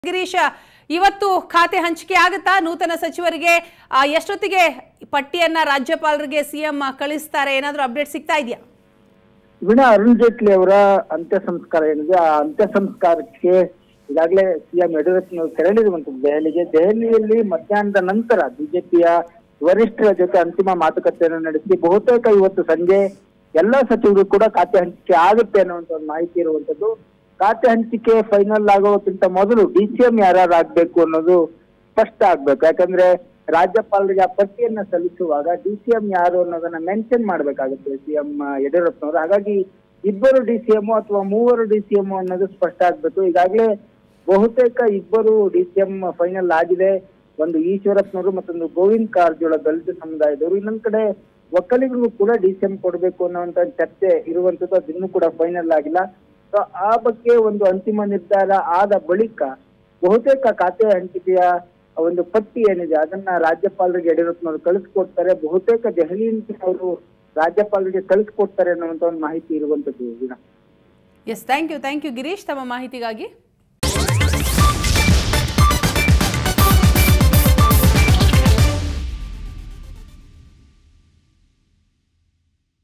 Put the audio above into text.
ಗಿರೀಶ ಇವತ್ತು ಖಾತೆ ಹಂಚಿಕೆ ಆಗುತ್ತಾ ನೂತನ ಸಚಿವರಿಗೆ ಆ, ಎಷ್ಟೊತ್ತಿಗೆ ಪಟ್ಟಿಯನ್ನ ರಾಜ್ಯಪಾಲರಿಗೆ ಸಿಎಂ ಕಳಿಸ್ತಾರೆ ಏನಾದ್ರೂ ಅಪ್ಡೇಟ್ ಸಿಗ್ತಾ ಇದೆಯಾ ವೀಣಾ ಅರುಣ್ ಜೇಟ್ಲಿ ಅವರ ಅಂತ್ಯ ಸಂಸ್ಕಾರ ಏನಿದೆ ಆ ಅಂತ್ಯ ಸಂಸ್ಕಾರಕ್ಕೆ ಈಗಾಗಲೇ ಸಿಎಂ ಯಡಿಯೂರಪ್ಪನವರು ತೆರಳಿರುವಂತದ್ದು ದೆಹಲಿಗೆ ದೆಹಲಿಯಲ್ಲಿ ಮಧ್ಯಾಹ್ನದ ನಂತರ ಬಿಜೆಪಿಯ ವರಿಷ್ಠರ ಜೊತೆ ಅಂತಿಮ ಮಾತುಕತೆಯನ್ನು ನಡೆಸಿ ಬಹುತೇಕ ಇವತ್ತು ಸಂಜೆ ಎಲ್ಲಾ ಸಚಿವರು ಕೂಡ ಖಾತೆ ಹಂಚಿಕೆ ಆಗುತ್ತೆ ಅನ್ನುವಂತ ಒಂದು ಮಾಹಿತಿ ಇರುವಂತದ್ದು ಖಾತೆ ಹಂಚಿಕೆ ಫೈನಲ್ ಆಗೋಕ್ಕಿಂತ ಮೊದಲು ಡಿ ಸಿ ಎಂ ಯಾರು ಆಗ್ಬೇಕು ಅನ್ನೋದು ಸ್ಪಷ್ಟ ಆಗ್ಬೇಕು ಯಾಕಂದ್ರೆ ರಾಜ್ಯಪಾಲರಿಗೆ ಆ ಪಟ್ಟಿಯನ್ನ ಸಲ್ಲಿಸುವಾಗ ಡಿ ಸಿ ಎಂ ಯಾರು ಅನ್ನೋದನ್ನ ಮೆನ್ಷನ್ ಮಾಡ್ಬೇಕಾಗುತ್ತೆ ಸಿ ಎಂ ಯಡಿಯೂರಪ್ಪನವರು ಹಾಗಾಗಿ ಇಬ್ಬರು ಡಿ ಸಿ ಎಂ ಅಥವಾ ಮೂವರು ಡಿ ಸಿ ಎಂ ಅನ್ನೋದು ಸ್ಪಷ್ಟ ಆಗ್ಬೇಕು ಈಗಾಗಲೇ ಬಹುತೇಕ ಇಬ್ಬರು ಡಿ ಸಿ ಎಂ ಫೈನಲ್ ಆಗಿದೆ ಒಂದು ಈಶ್ವರಪ್ಪನವರು ಮತ್ತೊಂದು ಗೋವಿಂದ್ ಕಾರಜೋಳ ದಲಿತ ಸಮುದಾಯದವರು ಇನ್ನೊಂದ್ ಕಡೆ ಒಕ್ಕಲಿಗರಿಗೂ ಕೂಡ ಡಿ ಸಿ ಎಂ ಕೊಡಬೇಕು ಅನ್ನುವಂತ ಚರ್ಚೆ ಇರುವಂತದ್ದು ಅದು ಇನ್ನೂ ಕೂಡ ಫೈನಲ್ ಆಗಿಲ್ಲ ಸೊ ಆ ಬಗ್ಗೆ ಒಂದು ಅಂತಿಮ ನಿರ್ಧಾರ ಆದ ಬಳಿಕ ಬಹುತೇಕ ಖಾತೆ ಹಂಚಿಕೆಯ ಒಂದು ಪಟ್ಟಿ ಏನಿದೆ ಅದನ್ನ ರಾಜ್ಯಪಾಲರಿಗೆ ಯಡಿಯೂರಪ್ಪನವರು ಕಳಿಸ್ಕೊಡ್ತಾರೆ ಬಹುತೇಕ ದೆಹಲಿಯಿಂದ ಅವರು ರಾಜ್ಯಪಾಲರಿಗೆ ಕಳಿಸ್ಕೊಡ್ತಾರೆ ಅನ್ನುವಂತ ಒಂದು ಮಾಹಿತಿ ಇರುವಂತದ್ದು Veena yes thank you thank you Girish ತಮ್ಮ ಮಾಹಿತಿಗಾಗಿ